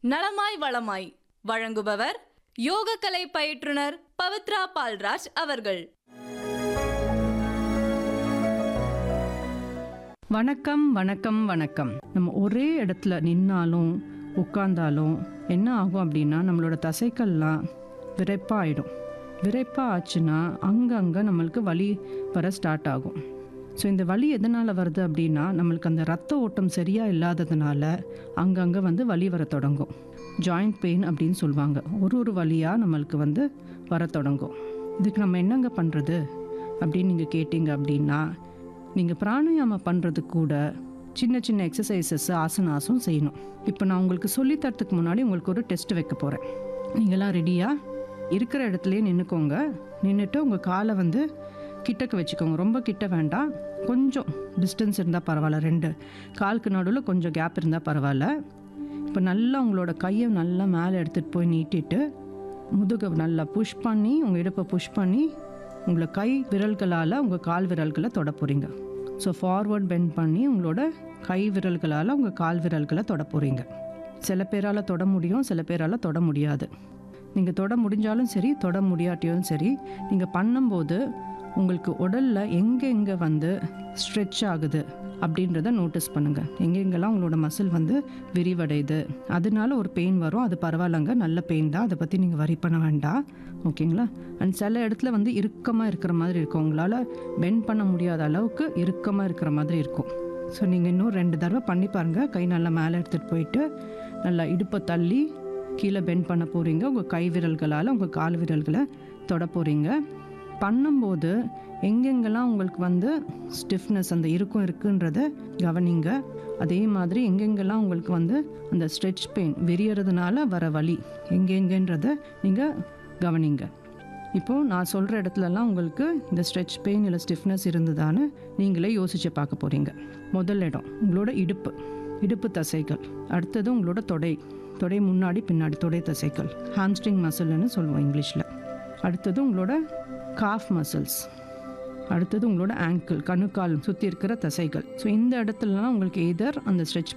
நலமாய் வளமாய் வழங்குபவர் யோகக்கலை பயிற்றுனர் பவித்ரா பால்ராஜ் அவர்கள் வணக்கம் வணக்கம் வணக்கம் நம்ம ஒரே இடத்துல நின்னாலும் உட்கார்ந்தாலும் என்ன ஆகும் அப்படின்னா நம்மளோட தசைக்கள்லாம் விரைப்பாக ஆயிடும் விரைப்பாக ஆச்சுன்னா அங்கங்கே நம்மளுக்கு வலி வர ஸ்டார்ட் ஆகும் ஸோ இந்த வலி எதனால் வருது அப்படின்னா நம்மளுக்கு அந்த ரத்த ஓட்டம் சரியாக இல்லாததுனால அங்கங்கே வந்து வலி வர தொடங்கும் ஜாயிண்ட் பெயின் அப்படின்னு சொல்லுவாங்க ஒரு ஒரு வலியாக நம்மளுக்கு வந்து வர தொடங்கும் இதுக்கு நம்ம என்னங்க பண்ணுறது அப்படின்னு நீங்கள் கேட்டிங்க அப்படின்னா நீங்கள் பிராணாயாமம் பண்ணுறது கூட சின்ன சின்ன எக்ஸசைசஸ் ஆசனாஸும் செய்யணும் இப்போ நான் உங்களுக்கு சொல்லித் தரத்துக்கு முன்னாடி உங்களுக்கு ஒரு டெஸ்ட் வைக்க போகிறேன் நீங்களாம் ரெடியாக இருக்கிற இடத்துலையே நின்றுக்கோங்க நின்றுட்டு உங்கள் காலை வந்து கிட்டக்க வச்சுக்கோங்க ரொம்ப கிட்ட வேண்டாம் கொஞ்சம் டிஸ்டன்ஸ் இருந்தால் பரவாயில்ல ரெண்டு காலுக்கு நடுவில் கொஞ்சம் கேப் இருந்தால் பரவாயில்ல இப்போ நல்லா உங்களோட கையை நல்லா மேலே எடுத்துகிட்டு போய் நீட்டிட்டு முதுகை நல்லா புஷ் பண்ணி உங்கள் இடுப்பை புஷ் பண்ணி உங்களை கை விரல்களால் உங்கள் கால் விரல்களை தொட போகிறீங்க ஸோ ஃபார்வர்ட் பெண்ட் பண்ணி உங்களோட கை விரல்களால் உங்கள் கால் விரல்களை தொட போகிறீங்க சில பேரால் தொட முடியும் சில பேரால் தொட முடியாது நீங்கள் தொட முடிஞ்சாலும் சரி தொட முடியாட்டியும் சரி நீங்கள் பண்ணும்போது உங்களுக்கு உடலில் எங்கே எங்கே வந்து ஸ்ட்ரெச் ஆகுது அப்படின்றத நோட்டீஸ் பண்ணுங்கள் எங்கெங்கெல்லாம் உங்களோட மசில் வந்து விரிவடையுது அதனால ஒரு பெயின் வரும் அது பரவாயில்லங்க நல்ல பெயின் தான் அதை பற்றி நீங்கள் வரி பண்ண வேண்டாம் ஓகேங்களா அண்ட் சில இடத்துல வந்து இறுக்கமாக இருக்கிற மாதிரி இருக்கும் உங்களால் பெண்ட் பண்ண முடியாத அளவுக்கு இறுக்கமாக இருக்கிற மாதிரி இருக்கும் ஸோ நீங்கள் இன்னும் ரெண்டு தடவை பண்ணி பாருங்கள் கை நல்லா மேலே எடுத்துகிட்டு போயிட்டு நல்லா இடுப்பை தள்ளி கீழே பெண்ட் பண்ண போகிறீங்க உங்கள் கை விரல்களால் உங்கள் கால் விரல்களை தொட போகிறீங்க பண்ணும்போது எங்கெங்கெல்லாம் உங்களுக்கு வந்து ஸ்டிஃப்னஸ் அந்த இருக்கும் இருக்குன்றத கவனிங்க அதே மாதிரி எங்கெங்கெல்லாம் உங்களுக்கு வந்து அந்த ஸ்ட்ரெச் பெயின் விரியறதுனால வர வலி எங்கெங்கன்றத நீங்கள் கவனிங்க இப்போது நான் சொல்கிற இடத்துலலாம் உங்களுக்கு இந்த ஸ்ட்ரெச் பெயின் இல்லை ஸ்டிஃப்னஸ் இருந்ததான்னு நீங்களே யோசித்து பார்க்க போகிறீங்க முதல் இடம் உங்களோட இடுப்பு இடுப்பு தசைகள் அடுத்தது உங்களோட தொடை தொடை முன்னாடி பின்னாடி தொடை தசைகள் ஹாம்ஸ்ட்ரிங் மசில்னு சொல்லுவோம் இங்கிலீஷில் அடுத்தது உங்களோட காஃப் மசில்ஸ் அடுத்தது உங்களோட ஆங்கிள் கணுக்கால் சுற்றி இருக்கிற தசைகள் ஸோ இந்த இடத்துலலாம் உங்களுக்கு எதர் அந்த ஸ்ட்ரெச்